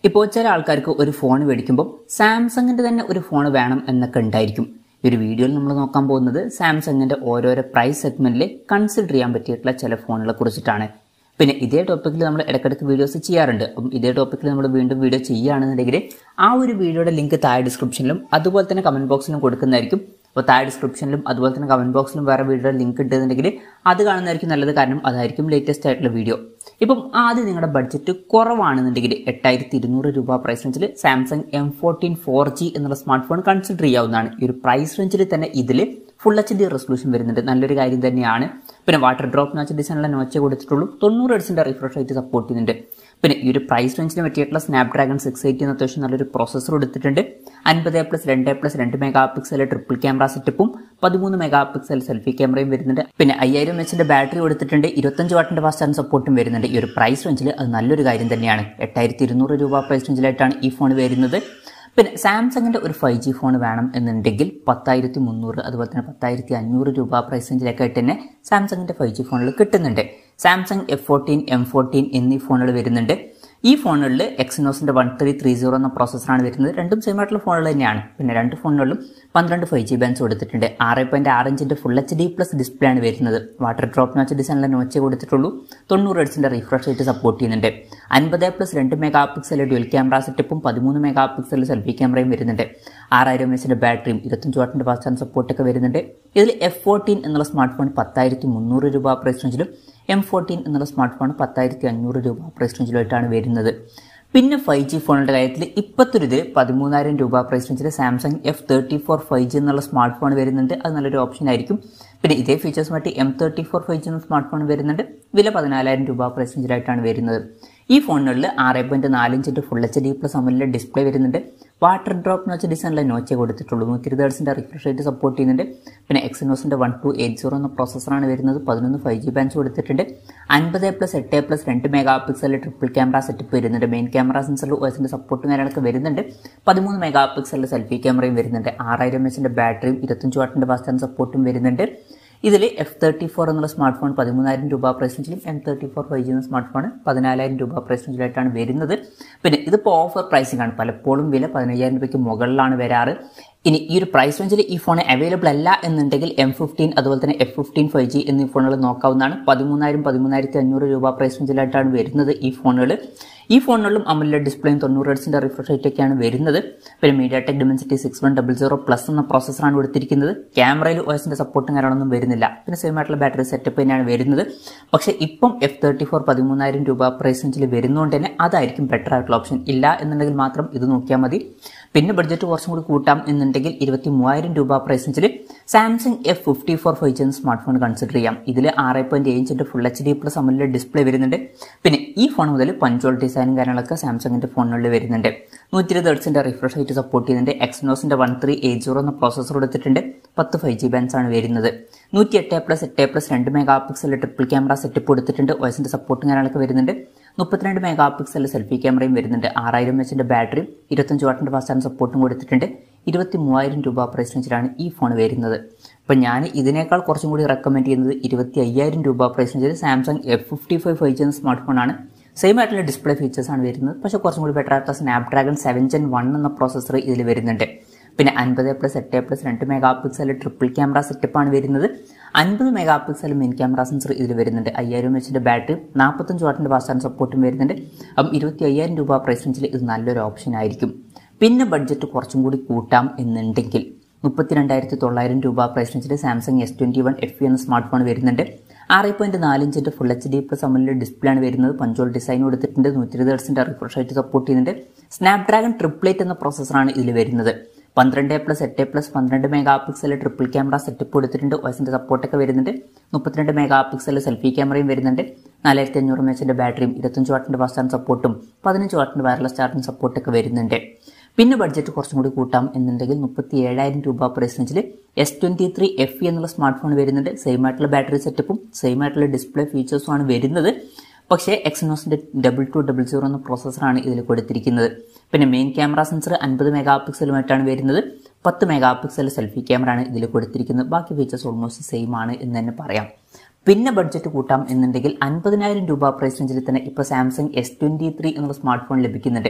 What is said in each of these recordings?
ഇപ്പോൾ ചില ആൾക്കാർക്ക് ഒരു ഫോൺ മേടിക്കുമ്പോൾ സാംസങ്ങിന്റെ തന്നെ ഒരു ഫോൺ വേണം എന്നൊക്കെ ഉണ്ടായിരിക്കും ഈ ഒരു വീഡിയോയിൽ നമ്മൾ നോക്കാൻ പോകുന്നത് സാംസങ്ങിന്റെ ഓരോരോ പ്രൈസ് സെഗ്മെന്റിൽ കൺസിഡർ ചെയ്യാൻ പറ്റിയിട്ടുള്ള ചില ഫോണുകളെ കുറിച്ചിട്ടാണ് പിന്നെ ഇതേ ടോപ്പിക്കിൽ നമ്മൾ ഇടയ്ക്കിടയ്ക്ക് വീഡിയോസ് ചെയ്യാറുണ്ട് അപ്പം ഇതേ ടോപ്പിക്കിൽ നമ്മൾ വീണ്ടും വീഡിയോ ചെയ്യുകയാണെന്നുണ്ടെങ്കിൽ ആ ഒരു വീഡിയോയുടെ ലിങ്ക് താഴെ ഡിസ്ക്രിപ്ഷനിലും അതുപോലെ തന്നെ കമന്റ് ബോക്സിലും കൊടുക്കുന്നതായിരിക്കും അപ്പോൾ താഴെ ഡിസ്ക്രിപ്ഷനിലും അതുപോലെ തന്നെ കമന്റ് ബോക്സിലും വേറെ വീഡിയോയുടെ ലിങ്ക് ഇട്ടുന്നുണ്ടെങ്കിൽ അത് കാണുന്നതായിരിക്കും നല്ലത് കാരണം അതായിരിക്കും ലേറ്റസ്റ്റ് ആയിട്ടുള്ള വീഡിയോ ഇപ്പം ആദ്യം നിങ്ങളുടെ ബഡ്ജറ്റ് കുറവാണെന്നുണ്ടെങ്കിൽ എട്ടായിരത്തി ഇരുന്നൂറ് രൂപ പ്രൈസ് റേഞ്ചിൽ Samsung M fourteen four G എന്നുള്ള സ്മാർട്ട് ഫോൺ കൺസിഡർ ചെയ്യാവുന്നതാണ് ഈ ഒരു പ്രൈസ് റേഞ്ചിൽ തന്നെ ഇതിൽ ഫുൾ എച്ച് ഡി റെസൊല്യൂഷൻ വരുന്നുണ്ട് നല്ലൊരു കാര്യം തന്നെയാണ് പിന്നെ വാട്ടർ ഡ്രോപ്പ് നോച്ച് ഡിസൈനുള്ള നോച്ചേ കൊടുത്തിട്ടുള്ളൂ തൊണ്ണൂറ് ഹെഡ്സിന്റെ റിഫ്രഷ് റേറ്റ് സപ്പോർട്ട് ചെയ്യുന്നുണ്ട് പിന്നെ ഈ ഒരു പ്രൈസ് റേഞ്ചിന് പറ്റിയിട്ടുള്ള സ്നാപ്ഡ്രാഗൺ സിക്സ് എയ്റ്റി എന്ന അത്യാവശ്യം നല്ലൊരു പ്രോസസ്സർ എടുത്തിട്ടുണ്ട് അൻപത് പ്ലസ് രണ്ട് പ്ലസ് രണ്ട് മെഗാ പിക്സൽ ട്രിപ്പിൾ ക്യാമറ സെറ്റപ്പും പതിമൂന്ന് മെഗാ പിക്സൽ സെൽഫി ക്യാമറയും വരുന്നുണ്ട് പിന്നെ അയ്യായിരം എച്ചിന്റെ ബാറ്ററി കൊടുത്തിട്ടുണ്ട് ഇരുപത്തഞ്ച് വാട്ടിന്റെ ഫാസ്റ്റ് ചാർജ് സപ്പോർട്ടും വരുന്നുണ്ട് ഈ ഒരു പ്രൈസ് റേഞ്ചിൽ അത് നല്ലൊരു കാര്യം തന്നെയാണ് എട്ടായിരത്തി ഇരുന്നൂറ് രൂപ പ്രൈസ് റേഞ്ചിലായിട്ടാണ് ഈ ഫോൺ വരുന്നത് പിന്നെ സാംസങ്ങിന്റെ ഒരു ഫൈവ് ജി ഫോൺ വേണം എന്നുണ്ടെങ്കിൽ പത്തായിരത്തി മുന്നൂറ് അതുപോലെ തന്നെ പത്തായിരത്തി അഞ്ഞൂറ് രൂപ പ്രൈസ് റേഞ്ചിലൊക്കെ ആയിട്ട് തന്നെ സാംസങ്ങിന്റെ ഫൈവ് ജി ഫോണുകൾ കിട്ടുന്നുണ്ട് Samsung F fourteen M fourteen എന്നീ ഫോണുകൾ വരുന്നുണ്ട് ഈ ഫോണുകളിൽ എക്സിനോസിന്റെ വൺ ത്രീ ത്രീ സീറോ എന്ന പ്രോസസ്സറാണ് വരുന്നത് രണ്ടും സെയിം ആയിട്ടുള്ള ഫോണുകൾ തന്നെയാണ് പിന്നെ രണ്ട് ഫോണുകളിലും പന്ത്രണ്ട് ഫൈവ് ജി ബാൻസ് കൊടുത്തിട്ടുണ്ട് ആറ് പോയിന്റ് ആറ് ഇഞ്ചിന്റെ full H D plus display ആണ് വരുന്നത് വാട്ടർ ഡ്രോപ്പ് നോച്ച് ഡിസൈനിലെ നോച്ചേ കൊടുത്തിട്ടുള്ളൂ തൊണ്ണൂറ് ഹെഡ്സിന്റെ റിഫ്രഷ് റേറ്റ് സപ്പോർട്ട് ചെയ്യുന്നുണ്ട് അൻപത് പ്ലസ് രണ്ട് മെഗാ പിക്സൽ ഡ്യുവൽ ക്യാമറ സെറ്റപ്പും പതിമൂന്ന് മെഗാ പിക്സൽ സെൽഫി ക്യാമറയും വരുന്നുണ്ട് ആറായിരം എച്ചിന്റെ ബാറ്ററിയും ഇരുപത്തഞ്ച് വാട്ടിന്റെ ഫാസ്റ്റ് ചാർജ് സപ്പോർട്ടൊക്കെ വരുന്നുണ്ട് ഇതിൽ എഫ് ഫോർട്ടീൻ എന്നുള്ള സ്മാർട്ട് ഫോൺ പത്തായിരത്തി മുന്നൂറ് രൂപ പ്രൈസ് റേഞ്ചിലും എം ഫോർട്ടീൻ എന്നുള്ള സ്മാർട്ട് ഫോൺ പത്തായിരത്തി അഞ്ഞൂറ് രൂപ പ്രൈസ് റേഞ്ചിലായിട്ടാണ് വരുന്നത് പിന്നെ ഫൈവ് ജി ഫോണുകളുടെ കാര്യത്തിൽ ഇപ്പോഴത്തെ ഒരു ഇതിൽ പതിമൂന്നായിരം രൂപ പ്രൈസ് റേഞ്ചിൽ Samsung F thirty four five G എന്നുള്ള സ്മാർട്ട് ഫോൺ വരുന്നുണ്ട് അത് നല്ലൊരു ഓപ്ഷൻ ആയിരിക്കും പിന്നെ ഇതേ ഫീച്ചേഴ്സുമായിട്ട് M thirty four five G എന്ന സ്മാർട്ട് ഫോൺ വരുന്നുണ്ട് വില പതിനാലായിരം രൂപ പ്രൈസ് റേഞ്ചിലായിട്ടാണ് വരുന്നത് ഈ ഫോണുകളിൽ ആറ് പോയിന്റ് നാല് ഇഞ്ചിന്റെ ഫുൾ എച്ച് ഡി പ്ലസ് അമലിലെ ഡിസ്പ്ലേ വരുന്നുണ്ട് വാട്ടർ ഡ്രോപ്പ് നോച്ച് ഡിസൈനിലെ നോച്ചേ കൊടുത്തിട്ടുള്ളൂ നൂറ്റി ഇരുപത് ഹെർട്സിന്റെ റിഫ്രഷ് റേറ്റ് സപ്പോർട്ട് ചെയ്യുന്നുണ്ട് പിന്നെ എക്സിനോസിന്റെ വൺ ടു എയ്റ്റ് സീറോ എന്ന പ്രോസസ്സറാണ് വരുന്നത് പതിനൊന്ന് ഫൈവ് ജി ബാൻസ് കൊടുത്തിട്ടുണ്ട് അൻപത് പ്ലസ് എട്ട് പ്ലസ് രണ്ട് mega pixel triple camera setup വരുന്നുണ്ട് മെയിൻ ക്യാമറ സെൻസറിൽ ഓസിന്റെ സപ്പോർട്ടും കാര്യങ്ങളൊക്കെ വരുന്നുണ്ട് പതിമൂന്ന് മെഗാ പിക്സലിന്റെ സെൽഫി ക്യാമറയും വരുന്നുണ്ട് ആറായിരം എച്ചിന്റെ ബാറ്ററിയും ഇരുപത്തഞ്ച് വാട്ടിന്റെ ഫാസ്റ്റ് ചാർജ് സപ്പോർട്ടും വരുന്നുണ്ട് ഇതിൽ എഫ് തേർട്ടി ഫോർ എന്നുള്ള സ്മാർട്ട് ഫോൺ പതിമൂന്നായിരം രൂപ പ്രൈസ് റേഞ്ചിലും M thirty four five G എന്ന സ്മാർട്ട് ഫോൺ പതിനാലായിരം രൂപ പ്രൈസ് റേഞ്ചിലായിട്ടാണ് വരുന്നത് പിന്നെ ഇതിപ്പോൾ ഓഫർ പ്രൈസിംഗ് ആണ് പലപ്പോഴും വില പതിനയ്യായിരം രൂപയ്ക്ക് മുകളിലാണ് വരാറ് ഇനി ഈ ഒരു പ്രൈസ് റേഞ്ചിൽ ഈ ഫോൺ അവൈലബിൾ അല്ല എന്നുണ്ടെങ്കിൽ എം ഫിഫ്റ്റീൻ അതുപോലെ തന്നെ എഫ് ഫിഫ്റ്റീൻ ഫൈവ് ജി എന്നീ ഫോണുകൾ നോക്കാവുന്നതാണ് പതിമൂന്നായിരം പതിമൂന്നായിരത്തി അഞ്ഞൂറ് രൂപ പ്രൈസ് റേഞ്ചിലായിട്ടാണ് വരുന്നത് ഈ ഫോണുകൾ ഈ ഫോണുകളിലും അമലിലെ ഡിസ്പ്ലേയും തൊണ്ണൂറ് ഹെഡ്സിന്റെ റിഫ്രഷ് റേറ്റ് ഒക്കെയാണ് വരുന്നത് പിന്നെ MediaTek Dimensity six one double zero plus എന്ന പ്രോസസ്സറാണ് കൊടുത്തിരിക്കുന്നത് ക്യാമറയിൽ ഓസിന്റെ സപ്പോർട്ടും കാര്യങ്ങളൊന്നും വരുന്നില്ല പിന്നെ സെയിം ആയിട്ടുള്ള ബാറ്ററി സെറ്റപ്പ് തന്നെയാണ് വരുന്നത് പക്ഷേ ഇപ്പം എഫ് തേർട്ടി ഫോർ പതിമൂന്നായിരം രൂപ പ്രൈസ് റേഞ്ചിൽ വരുന്നതുകൊണ്ട് തന്നെ അതായിരിക്കും ബെറ്റർ ആയിട്ടുള്ള ഓപ്ഷൻ ഇല്ല എന്നുണ്ടെങ്കിൽ മാത്രം ഇത് നോക്കിയാൽ മതി പിന്നെ ബഡ്ജറ്റ് കുറച്ചും കൂടി കൂട്ടാം എന്നുണ്ടെങ്കിൽ ഇരുപത്തി മൂവായിരം രൂപ പ്രൈസ് റേഞ്ചിൽ Samsung F fifty four five G എന്ന സ്മാർട്ട് ഫോൺ കൺസിഡർ ചെയ്യാം ഇതിൽ ആറ് പോയിന്റ് ഏഴ് ഇഞ്ചിന്റെ ഫുൾ എച്ച് ഡി പ്ലസ് അമലിലെ ഡിസ്പ്ലേ വരുന്നുണ്ട് പിന്നെ ഈ ഫോൺ മുതൽ പഞ്ചോൾ ഡിസൈനും കാര്യങ്ങളൊക്കെ സാംസങ്ങിന്റെ ഫോണുകളിൽ വരുന്നുണ്ട് നൂറ്റി ഇരുപത് ഹെർട്സിന്റെ റിഫ്രഷ് റേറ്റ് സപ്പോർട്ട് ചെയ്യുന്നുണ്ട് എക്സ്നോസിന്റെ വൺ ത്രീ എയ്റ്റ് സീറോ എന്ന പ്രോസസ്സർ എടുത്തിട്ടുണ്ട് പത്ത് ഫൈവ് ജി ബാൻസ് ആണ് വരുന്നത് നൂറ്റി എട്ട് പ്ലസ് എട്ട് പ്ലസ് രണ്ട് mega pixel triple camera setup കൊടുത്തിട്ടുണ്ട് വോയിസിന്റെ സപ്പോർട്ടും കാര്യങ്ങളൊക്കെ വരുന്നുണ്ട് മുപ്പത്തിരണ്ട് മെഗാ പിക്സൽ സെൽഫി ക്യാമറയും വരുന്നുണ്ട് ആറായിരം എച്ചിന്റെ ബാറ്ററിയും ഇരുപത്തഞ്ച് വാട്ടിന്റെ ഫാസ്റ്റ് ചാർജ് സപ്പോർട്ടും കൊടുത്തിട്ടുണ്ട് ഇരുപത്തി മൂവായിരം രൂപ പ്രൈസ് റേഞ്ചിലാണ് ഈ ഫോൺ വരുന്നത് അപ്പം ഞാൻ ഇതിനേക്കാൾ കുറച്ചും കൂടി റെക്കമെൻഡ് ചെയ്യുന്നത് ഇരുപത്തി അയ്യായിരം രൂപ പ്രൈസ് റേഞ്ചിൽ Samsung F fifty five five G എന്ന സ്മാർട്ട് ഫോണാണ് സെയിം ആയിട്ടുള്ള ഡിസ്പ്ലേ ഫീച്ചേഴ്സ് ആണ് വരുന്നത് പക്ഷേ കുറച്ചും കൂടി ബെറ്റർ ആയിട്ടുള്ള സ്നാപ്ഡ്രാഗൺ സെവൻ ജെൻ വൺ എന്ന പ്രോസസ്സർ ഇതിൽ വരുന്നുണ്ട് പിന്നെ അൻപത് പ്ലസ് എട്ട് പ്ലസ് രണ്ട് മെഗാ പിക്സൽ ട്രിപ്പിൾ ക്യാമറ സെറ്റപ്പാണ് വരുന്നത് അൻപത് mega pixel main camera sensor ഇതിൽ വരുന്നുണ്ട് അയ്യായിരം എച്ചിന്റെ ബാറ്ററി നാൽപ്പത്തഞ്ച് വാട്ടിന്റെ ഫാസ്റ്റ് ചാർജ് സപ്പോർട്ടും വരുന്നുണ്ട് അപ്പം ഇരുപത്തി അയ്യായിരം രൂപ പ്രൈസ് റേഞ്ചിൽ ഇത് നല്ലൊരു ഓപ്ഷൻ ആയിരിക്കും പിന്നെ ബഡ്ജറ്റ് കുറച്ചും കൂടി കൂട്ടാം എന്നുണ്ടെങ്കിൽ മുപ്പത്തിരണ്ടായിരത്തി തൊള്ളായിരം രൂപ പ്രൈസ് റേഞ്ചിൽ Samsung S twenty one F എന്ന സ്മാർട്ട് ഫോൺ വരുന്നുണ്ട് ആറ് പോയിന്റ് നാല് ഇഞ്ചിന്റെ ഫുൾ എച്ച് ഡി പ്ലസ് അമലിന്റെ ഡിസ്പ്ലേ ആണ് വരുന്നത് പഞ്ചോൾ ഡിസൈൻ കൊടുത്തിട്ടുണ്ട് നൂറ്റി ഇരുപത് ഹെർട്സിന്റെ റിഫ്രഷ് റേറ്റ് സപ്പോർട്ട് ചെയ്യുന്നുണ്ട് സ്നാപ്ഡ്രാഗൺ ട്രിപ്ലേറ്റ് എന്ന പ്രോസസ്സറാണ് ഇതിൽ വരുന്നത് പന്ത്രണ്ട് പ്ലസ് എട്ട് പ്ലസ് പന്ത്രണ്ട് mega pixel triple camera setup കൊടുത്തിട്ടുണ്ട് വോയിസിന്റെ സപ്പോർട്ടൊക്കെ വരുന്നുണ്ട് മുപ്പത്തിരണ്ട് മെഗാ പിക്സൽ സെൽഫി ക്യാമറയും വരുന്നുണ്ട് നാലായിരത്തി അഞ്ഞൂറ് എച്ചിന്റെ ബാറ്ററിയും ഇരുപത്തഞ്ച് വാട്ടിന്റെ ഫാസ്റ്റ് ചാർജ് സപ്പോർട്ടും പതിനഞ്ച് വാട്ടിന്റെ വയർലെസ് ചാർജിംഗ് സപ്പോർട്ടൊക്കെ വരുന്നുണ്ട് പിന്നെ ബഡ്ജറ്റ് കുറച്ചും കൂടി കൂട്ടാം എന്നുണ്ടെങ്കിൽ മുപ്പത്തി ഏഴായിരം രൂപ പ്രൈസ് റേഞ്ചിൽ എസ് ട്വന്റി ത്രീ എഫ് എന്നുള്ള സ്മാർട്ട് ഫോൺ വരുന്നുണ്ട് സെയിം ആയിട്ടുള്ള ബാറ്ററി സെറ്റപ്പും സെയിം ആയിട്ടുള്ള ഡിസ്പ്ലേ ഫീച്ചേഴ്സും ആണ് വരുന്നത് പക്ഷേ എക്സിനോസിന്റെ ഡബിൾ ടു ഡബിൾ സീറോ എന്ന പ്രോസസ്സറാണ് ഇതിൽ കൊടുത്തിരിക്കുന്നത് പിന്നെ മെയിൻ ക്യാമറ സെൻസർ അൻപത് മെഗാ പിക്സലുമായിട്ടാണ് വരുന്നത് പത്ത് മെഗാ പിക്സൽ സെൽഫി ക്യാമറ ആണ് ഇതിൽ കൊടുത്തിരിക്കുന്നത് ബാക്കി ഫീച്ചേഴ്സ് ഓൾമോസ്റ്റ് സെയിം ആണ് എന്ന് തന്നെ പറയാം പിന്നെ ബഡ്ജറ്റ് കൂട്ടാം എന്നുണ്ടെങ്കിൽ അൻപതിനായിരം രൂപ പ്രൈസ് റേഞ്ചിൽ തന്നെ ഇപ്പോൾ സാംസങ് എസ് ട്വന്റി ത്രീ എന്നുള്ള സ്മാർട്ട് ഫോൺ ലഭിക്കുന്നുണ്ട്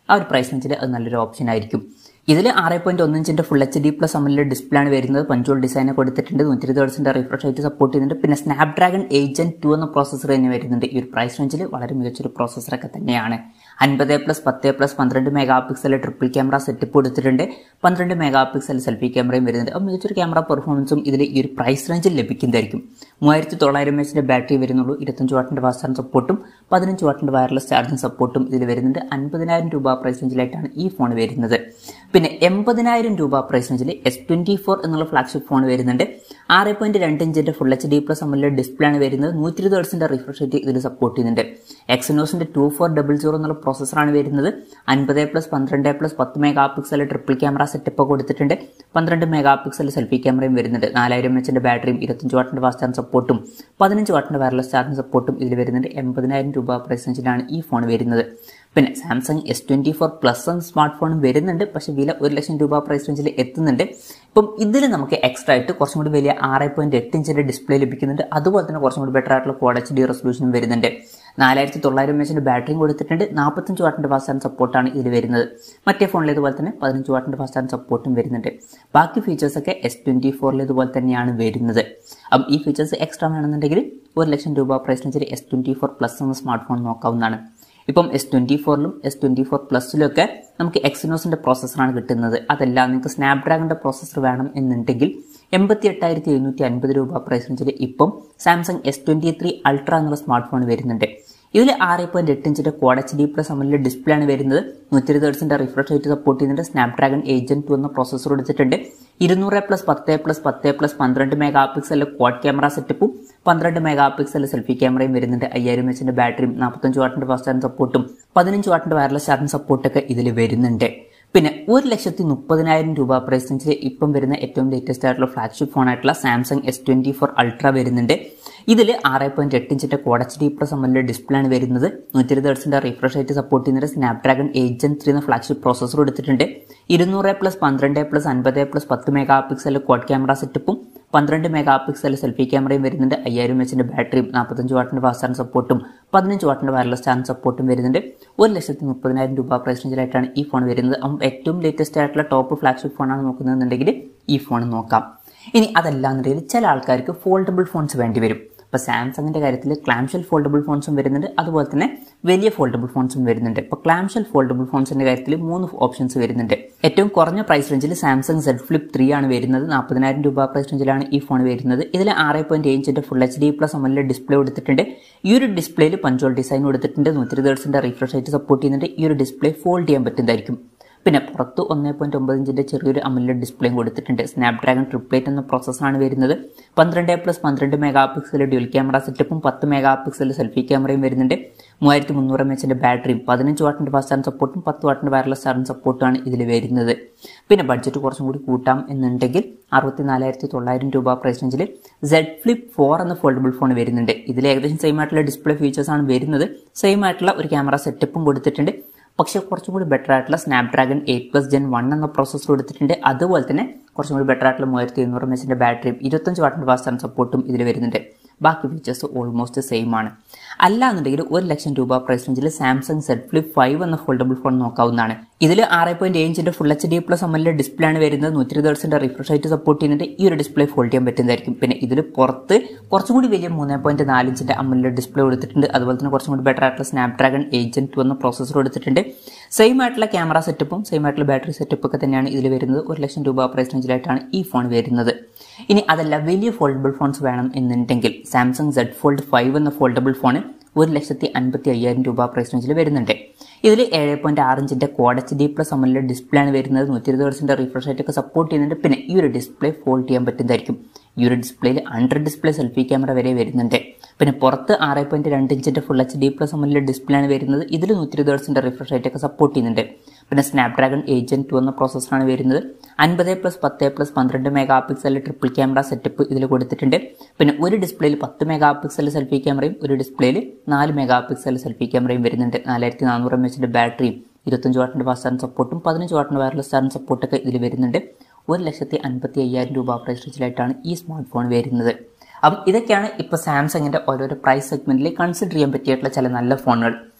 ആ ഒരു പ്രൈസ് റേഞ്ചിൽ അത് നല്ലൊരു ഓപ്ഷൻ ആയിരിക്കും ഇതിൽ ആറ് പോയിന്റ് ഒന്ന് ഇഞ്ചിന്റെ ഫുൾ എച്ച് ഡി പ്ലസ് അമലിലെ ഡിസ്പ്ലേ ആണ് വരുന്നത് പഞ്ചോൾ ഡിസൈൻ കൊടുത്തിട്ടുണ്ട് നൂറ്റി ഇരുപത് ഹെർട്സിന്റെ റിഫ്രഷ് ആയിട്ട് സപ്പോർട്ട് ചെയ്യുന്നുണ്ട് പിന്നെ സ്നാപ്ഡ്രാഗൺ ഏജന്റ് ടു എന്ന പ്രോസസ്സർ തന്നെ വരുന്നുണ്ട് ഈ ഒരു പ്രൈസ് റേഞ്ചിൽ വളരെ മികച്ചൊരു പ്രോസസ്സറൊക്കെ തന്നെയാണ് അൻപത് പ്ലസ് പത്ത് പ്ലസ് പന്ത്രണ്ട് mega pixel triple camera setup കൊടുത്തിട്ടുണ്ട് പന്ത്രണ്ട് മെഗാ പിക്സൽ സെൽഫി ക്യാമറയും വരുന്നുണ്ട് അപ്പോൾ മികച്ചൊരു ക്യാമറ പെർഫോമൻസും ഇതിൽ ഈ ഒരു പ്രൈസ് റേഞ്ചിൽ ലഭിക്കുന്നതായിരിക്കും മൂവായിരത്തി തൊള്ളായിരം എച്ചിന്റെ ബാറ്ററി വരുന്നുള്ളൂ ഇരുപത്തഞ്ച് വാട്ടിന്റെ ഫാസ്റ്റ് ചാർജ് സപ്പോർട്ടും പതിനഞ്ച് വാട്ടിന്റെ വയർലെസ് ചാർജിംഗ് സപ്പോർട്ടും ഇതിൽ വരുന്നുണ്ട് അൻപതിനായിരം രൂപ പ്രൈസ് റേഞ്ചിലായിട്ടാണ് ഈ ഫോൺ വരുന്നത് പിന്നെ എൺപതിനായിരം രൂപ പ്രൈസ് റേഞ്ചിൽ എസ് ട്വന്റി ഫോർ എന്നുള്ള ഫ്ലാഗ്ഷിപ്പ് ഫോൺ വരുന്നുണ്ട് ആറ് പോയിന്റ് രണ്ട് ഇഞ്ചിന്റെ ഫുൾ എച്ച് ഡി പ്ലസ് അമ്മലിലെ ഡിസ്പ്ലേ ആണ് വരുന്നത് നൂറ്റി ഇരുപത് ഹെർട്സിന്റെ റിഫ്രഷ് റേറ്റ് ഇതിൽ സപ്പോർട്ട് ചെയ്യുന്നുണ്ട് എക്സനോസിന്റെ ടു ഫോർ ഡബിൾ സീറോ എന്നുള്ള പ്രോസസ്സറാണ് വരുന്നത് അൻപത് പ്ലസ് പന്ത്രണ്ട് പ്ലസ് പത്ത് mega pixel triple camera setup കൊടുത്തിട്ടുണ്ട് പന്ത്രണ്ട് മെഗാ പിക്സൽ സെൽഫി ക്യാമറയും വരുന്നുണ്ട് നാലായിരം എച്ചിന്റെ ബാറ്ററിയും ഇരുപത്തഞ്ച് വാട്ടിന്റെ ഫാസ്റ്റ് ചാർജ് സപ്പോർട്ടും പതിനഞ്ച് വാട്ടിന്റെ വയർലെസ് ചാർജിംഗ് സപ്പോർട്ടും ഇതിൽ വരുന്നുണ്ട് എൺപതിനായിരം രൂപ പ്രൈസ് റേഞ്ചിലാണ് ഈ ഫോൺ വരുന്നത് പിന്നെ Samsung S twenty four plus എന്ന സ്മാർട്ട് ഫോണും വരുന്നുണ്ട് പക്ഷേ വില ഒരു ലക്ഷം രൂപ പ്രൈസ് റേഞ്ചിൽ എത്തുന്നുണ്ട് ഇപ്പം ഇതിൽ നമുക്ക് എക്സ്ട്രാ ആയിട്ട് കുറച്ചും കൂടി വലിയ ആറ് പോയിന്റ് എട്ട് ഇഞ്ചിന്റെ ഡിസ്പ്ലേ ലഭിക്കുന്നുണ്ട് അതുപോലെ തന്നെ കുറച്ചും കൂടി ബെറ്റർ ആയിട്ടുള്ള ക്വാഡ് എച്ച് ഡി റെസൊല്യൂഷനും വരുന്നുണ്ട് നാലായിരത്തി തൊള്ളായിരം എച്ചിന്റെ ബാറ്ററിയും കൊടുത്തിട്ടുണ്ട് നാൽപ്പത്തഞ്ച് വാട്ടിന്റെ ഫാസ്റ്റ് ചാർജ് സപ്പോർട്ടാണ് ഇതിൽ വരുന്നത് മറ്റേ ഫോണിൽ ഇതുപോലെ തന്നെ പതിനഞ്ച് വാട്ടിന്റെ ഫാസ്റ്റ് ചാർജ് സപ്പോർട്ടും വരുന്നുണ്ട് ബാക്കി ഫീച്ചേഴ്സൊക്കെ എസ് ട്വന്റി ഫോറിൽ ഇതുപോലെ തന്നെയാണ് വരുന്നത് അപ്പം ഈ ഫീച്ചേഴ്സ് എക്സ്ട്രാ വേണമെന്നുണ്ടെങ്കിൽ ഒരു ലക്ഷം രൂപ പ്രൈസ് റേഞ്ചിൽ എസ് ട്വന്റി ഫോർ പ്ലസ് എന്ന സ്മാർട്ട് ഫോൺ നോക്കാവുന്നതാണ് ഇപ്പം എസ് ട്വന്റി ഫോറിലും എസ് ട്വന്റി ഫോർ പ്ലസിലൊക്കെ നമുക്ക് എക്സിനോസിന്റെ പ്രോസസ്സറാണ് കിട്ടുന്നത് അതല്ല നിങ്ങൾക്ക് സ്നാപ്ഡ്രാഗണിന്റെ പ്രോസസ്സർ വേണം എന്നുണ്ടെങ്കിൽ എൺപത്തി എട്ടായിരത്തി എഴുന്നൂറ്റി അൻപത് രൂപ പ്രൈസ് റേഞ്ചിൽ ഇപ്പം Samsung S twenty three ultra എന്നുള്ള സ്മാർട്ട് ഫോൺ വരുന്നുണ്ട് ഇതിൽ ആറ് പോയിന്റ് എട്ട് ഇഞ്ചിന്റെ ക്വാഡ് എച്ച് ഡി പ്ലസ് അമലിലെ ഡിസ്പ്ലേ ആണ് വരുന്നത് നൂറ്റി ഇരുപത് ഹെർട്സിന്റെ റിഫ്രഷ് റേറ്റ് സപ്പോർട്ട് ചെയ്യുന്നുണ്ട് സ്നാപ്ഡ്രാഗൺ ഏജന്റ് ടു എന്ന പ്രോസസ്സർ എടുത്തിട്ടുണ്ട് ഇരുന്നൂറ് പ്ലസ് പത്ത് പ്ലസ് പത്ത് പ്ലസ് പന്ത്രണ്ട് മെഗാ പിക്സലിലെ ക്വാഡ് ക്യാമറ സെറ്റപ്പും പന്ത്രണ്ട് മെഗാ പിക്സൽ സെൽഫി ക്യാമറയും വരുന്നുണ്ട് അയ്യായിരം എച്ചിന്റെ ബാറ്ററിയും നാൽപ്പത്തഞ്ച് വാട്ടിന്റെ ഫാസ്റ്റ് ചാർജ് സപ്പോർട്ടും പതിനഞ്ച് വാട്ടിന്റെ വയർലെസ് ചാർജിംഗ് സപ്പോർട്ടൊക്കെ ഇതിൽ വരുന്നുണ്ട് പിന്നെ ഒരു ലക്ഷത്തി മുപ്പതിനായിരം രൂപ പ്രൈസ് റേഞ്ചിൽ ഇപ്പം വരുന്ന ഏറ്റവും ലേറ്റസ്റ്റ് ആയിട്ടുള്ള ഫ്ലാഗ്ഷിപ്പ് ഫോൺ ആയിട്ടുള്ള Samsung S twenty four ultra വരുന്നുണ്ട് ഇതിൽ ആറ് പോയിന്റ് എട്ട് ഇഞ്ചിന്റെ കോഡ് എച്ച് ഡി പ്ലസ് അമ്മലിന്റെ ഡിസ്പ്ലേ ആണ് വരുന്നത് നൂറ്റി ഇരുപത് ഹെർട്സിന്റെ റിഫ്രഷ് റേറ്റ് സപ്പോർട്ട് ചെയ്യുന്നത് സ്നാപ്ഡ്രാഗൺ ഏജന്റ് ത്രീ എന്ന ഫ്ലാഗ്ഷിപ്പ് പ്രോസസ്സർ എടുത്തിട്ടുണ്ട് ഇരുന്നൂറ് പ്ലസ് പന്ത്രണ്ട് പ്ലസ് അൻപത് പ്ലസ് പത്ത് മെഗാ പിക്സൽ ക്വാഡ് ക്യാമറ സെറ്റപ്പും പന്ത്രണ്ട് മെഗാ പിക്സൽ സെൽഫി ക്യാമറയും വരുന്നുണ്ട് അയ്യായിരം എച്ചിന്റെ ബാറ്ററിയും നാൽപ്പത്തഞ്ച് വാട്ടിന്റെ ഫാസ്റ്റ് ചാർജ് സപ്പോർട്ടും പതിനഞ്ച് വാട്ടിന്റെ വയർലെസ് ചാർജ് സപ്പോർട്ടും വരുന്നുണ്ട് ഒരു ലക്ഷത്തി മുപ്പതിനായിരം രൂപ പ്രൈസ് റേഞ്ചിലായിട്ടാണ് ഈ ഫോൺ വരുന്നത് അപ്പം ഏറ്റവും ലേറ്റസ്റ്റ് ആയിട്ടുള്ള ടോപ്പ് ഫ്ലാഗ്ഷിപ്പ് ഫോണാണ് നോക്കുന്നതെന്നുണ്ടെങ്കിൽ ഈ ഫോൺ നോക്കാം ഇനി അതല്ലാന്നുണ്ടെങ്കിൽ ചില ആൾക്കാർക്ക് ഫോൾഡബിൾ ഫോൺസ് വേണ്ടി വരും ഇപ്പോൾ സാംസങ്ങിൻ്റെ കാര്യത്തിൽ ക്ലാംഷൽ ഫോൾഡബിൾ ഫോൺസും വരുന്നുണ്ട് അതുപോലെ തന്നെ വലിയ ഫോൾഡബിൾ ഫോൺസും വരുന്നുണ്ട് ഇപ്പോൾ ക്ലാംഷൽ ഫോൾഡബിൾ ഫോൺസിൻ്റെ കാര്യത്തിൽ മൂന്ന് ഓപ്ഷൻസ് വരുന്നുണ്ട് ഏറ്റവും കുറഞ്ഞ പ്രൈസ് റേഞ്ചിൽ സാംസങ് സെഡ് ഫ്ലിപ്പ് ത്രീ ആണ് വരുന്നത് നാൽപ്പതിനായിരം രൂപ പ്രൈസ് റേഞ്ചിലാണ് ഈ ഫോൺ വരുന്നത് ഇതിൽ ആറ് പോയിന്റ് ഏഴിൻ്റെ ഫുൾ എച്ച് ഡി പ്ലസ് അമലിലെ ഡിസ്പ്ലേ കൊടുത്തിട്ടുണ്ട് ഈ ഒരു ഡിസ്പ്ലേയിൽ പഞ്ചോൾ ഡിസൈൻ കൊടുത്തിട്ടുണ്ട് നൂറ്റി ഇരുപത് ഹെർട്സിൻ്റെ റിഫ്രഷ് റേറ്റ് സപ്പോർട്ട് ചെയ്യുന്നുണ്ട് ഈ ഒരു ഡിസ്പ്ലേ ഫോൾഡ് ചെയ്യാൻ പറ്റുന്നതായിരിക്കും പിന്നെ പുറത്ത് ഒന്നേ പോയിന്റ് ഒമ്പത് ഇഞ്ചിന്റെ ചെറിയൊരു അമലിലെ ഡിസ്പ്ലേയും കൊടുത്തിട്ടുണ്ട് സ്നാപ്ഡ്രാഗൺ ട്രിപ്ലേറ്റ് എന്ന പ്രോസസ്സാണ് വരുന്നത് പന്ത്രണ്ട് പ്ലസ് പന്ത്രണ്ട് മെഗാ പിക്സൽ ഡ്യുവൽ ക്യാമറ സെറ്റപ്പും പത്ത് മെഗാ പിക്സൽ സെൽഫി ക്യാമറയും വരുന്നുണ്ട് മൂവായിരത്തി മുന്നൂറ് എം എച്ചിന്റെ ബാറ്ററിയും പതിനഞ്ച് വാട്ടിന്റെ ഫാസ്റ്റ് ചാർജ് സപ്പോർട്ടും പത്ത് വാട്ടിന്റെ വയർലെസ് ചാർജിംഗ് സപ്പോർട്ടുമാണ് ഇതിൽ വരുന്നത് പിന്നെ ബഡ്ജറ്റ് കുറച്ചും കൂടി കൂട്ടാം എന്നുണ്ടെങ്കിൽ അറുപത്തി നാലായിരത്തി തൊള്ളായിരം രൂപ പ്രൈസ് റേഞ്ചിൽ സെഡ് ഫ്ലിപ്പ് ഫോർ എന്ന ഫോൾഡബിൾ ഫോൺ വരുന്നുണ്ട് ഇതിൽ ഏകദേശം സെയിം ആയിട്ടുള്ള ഡിസ്പ്ലേ ഫീച്ചേഴ്സ് ആണ് വരുന്നത് സെയിം ആയിട്ടുള്ള ഒരു ക്യാമറ സെറ്റപ്പും കൊടുത്തിട്ടുണ്ട് പക്ഷേ കുറച്ചും കൂടി ബെറ്റർ ആയിട്ടുള്ള Snapdragon eight plus gen one എന്ന പ്രോസസ്സർ കൊടുത്തിട്ടുണ്ട് അതുപോലെ തന്നെ കുറച്ചും കൂടി ബെറ്റർ ആയിട്ടുള്ള മൂവായിരത്തി എഴുന്നൂറ് എം എച്ചിന്റെ ബാറ്ററിയും ഇരുപത്തഞ്ച് വാട്ടിന്റെ ഫാസ്റ്റ് ചാർജ് സപ്പോർട്ടും ഇതിൽ വരുന്നുണ്ട് ബാക്കി ഫീച്ചേഴ്സ് ഓൾമോസ്റ്റ് സെയിം ആണ് അല്ലാന്നുണ്ടെങ്കിൽ ഒരു ലക്ഷം രൂപ പ്രൈസ് റേഞ്ചിൽ സാംസങ് സെഡ് ഫ്ലിപ്പ് ഫൈവ് എന്ന ഫോൾഡബിൾ ഫോൺ നോക്കാവുന്നതാണ് ഇതിൽ ആറ് പോയിന്റ് ഏഴിന്റെ ഫുൾ എച്ച് ഡി പ്ലസ് എമ്മിലെ ഡിസ്പ്ലേ ആണ് വരുന്നത് നൂറ്റി ഇരുപത് ഹെർട്സിന്റെ റിഫ്രഷ് ആയിട്ട് സപ്പോർട്ട് ചെയ്യുന്നുണ്ട് ഈ ഒരു ഡിസ്പ്ലേ ഫോൾഡ് ചെയ്യാൻ പറ്റുന്നതായിരിക്കും പിന്നെ ഇതിൽ പുറത്ത് കുറച്ചും കൂടി വലിയ മൂന്ന് പോയിന്റ് നാല് ഇഞ്ചിന്റെ അമ്മിലെ ഡിസ്പ്ലേ കൊടുത്തിട്ടുണ്ട് അതുപോലെ തന്നെ കുറച്ചും കൂടി ബെറ്റർ ആയിട്ടുള്ള സ്നാപ്ഡ്രാഗൺ ഏജന്റ് ടു എന്ന പ്രോസസ്സർ കൊടുത്തിട്ടുണ്ട് സെയിം ആയിട്ടുള്ള ക്യാമറ സെറ്റപ്പും സെയിം ആയിട്ടുള്ള ബാറ്ററി സെറ്റപ്പ് ഒക്കെ തന്നെയാണ് ഇതിൽ വരുന്നത് ഒരു ലക്ഷം രൂപ പ്രൈസ് റേഞ്ചിലായിട്ടാണ് ഈ ഫോൺ വരുന്നത് ഇനി അതല്ല വലിയ ഫോൾഡബിൾ ഫോൺസ് വേണം എന്നുണ്ടെങ്കിൽ സാംസങ് സെഡ് ഫോൾഡ് ഫൈവ് എന്ന ഫോൾഡബിൾ ഫോൺ ഒരു ലക്ഷത്തി അൻപത്തി അയ്യായിരം രൂപ പ്രൈസ് റേഞ്ചിൽ വരുന്നുണ്ട് ഇതിൽ ഏഴ് പോയിന്റ് ആറ് ഇഞ്ചിന്റെ കോഡ് എച്ച് ഡി പ്ലസ് അമ്മലിലെ ഡിസ്പ്ലേ ആണ് വരുന്നത് നൂറ്റി ഇരുപത് ഹെർട്സിന്റെ റിഫ്രഷ് റേറ്റ് ഒക്കെ സപ്പോർട്ട് ചെയ്യുന്നുണ്ട് പിന്നെ ഈ ഒരു ഡിസ്പ്ലേ ഫോൾഡ് ചെയ്യാൻ പറ്റുന്നതായിരിക്കും ഈ ഒരു ഡിസ്പ്ലേയിൽ അണ്ടർ ഡിസ്പ്ലേ സെൽഫി ക്യാമറ വരെ വരുന്നുണ്ട് പിന്നെ പുറത്ത് ആറ് പോയിന്റ് രണ്ട് ഇഞ്ചിന്റെ ഫുൾ എച്ച് ഡി പ്ലസ് അമ്മലിലെ ഡിസ്പ്ലേ ആണ് വരുന്നത് ഇതിൽ നൂറ്റി ഇരുപത് ഹെർട്സിന്റെ റിഫ്രഷ് റേറ്റ് ഒക്കെ സപ്പോർട്ട് ചെയ്യുന്നുണ്ട് പിന്നെ സ്നാപ്ഡ്രാഗൺ ഏജന്റ് ടു എന്ന പ്രോസസ്സറാണ് വരുന്നത് അൻപത് പ്ലസ് പത്ത് പ്ലസ് പന്ത്രണ്ട് mega pixel triple camera setup ഇതിൽ കൊടുത്തിട്ടുണ്ട് പിന്നെ ഒരു ഡിസ്പ്ലേയിൽ പത്ത് മെഗാ പിക്സൽ സെൽഫി ക്യാമറയും ഒരു ഡിസ്പ്ലേയിൽ നാല് മെഗാ പിക്സൽ സെൽഫി ക്യാമറയും വരുന്നുണ്ട് നാലായിരത്തി നാനൂറ് എം എച്ചിന്റെ ബാറ്ററിയും ഇരുപത്തഞ്ച് വാട്ടിന്റെ ഫാസ്റ്റ് ചാർജ് സപ്പോർട്ടും പതിനഞ്ച് വാട്ടിന്റെ വയർലെസ് ചാർജ് സപ്പോർട്ടൊക്കെ ഇതിൽ വരുന്നുണ്ട് ഒരു ലക്ഷത്തി അൻപത്തി അയ്യായിരം രൂപ പ്രൈസ് റേഞ്ചിലായിട്ടാണ് ഈ സ്മാർട്ട് ഫോൺ വരുന്നത് അപ്പം ഇതൊക്കെയാണ് ഇപ്പോൾ സാംസങ്ങിന്റെ ഓരോരോ പ്രൈസ് സെഗ്മെന്റിൽ കൺസിഡർ ചെയ്യാൻ പറ്റിയിട്ടുള്ള ചില നല്ല ഫോണുകൾ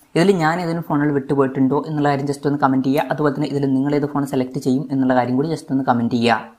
ഇതിൽ ഞാൻ ഏതെങ്കിലും ഫോണുകൾ വിട്ടുപോയിട്ടുണ്ടോ എന്നുള്ള കാര്യം ജസ്റ്റ് ഒന്ന് കമൻറ്റ് ചെയ്യുക അതുപോലെ തന്നെ ഇതിൽ നിങ്ങൾ ഏത് ഫോൺ സെലക്ട് ചെയ്യും എന്നുള്ള കാര്യം കൂടി ജസ്റ്റ് ഒന്ന് കമൻറ്റ് ചെയ്യുക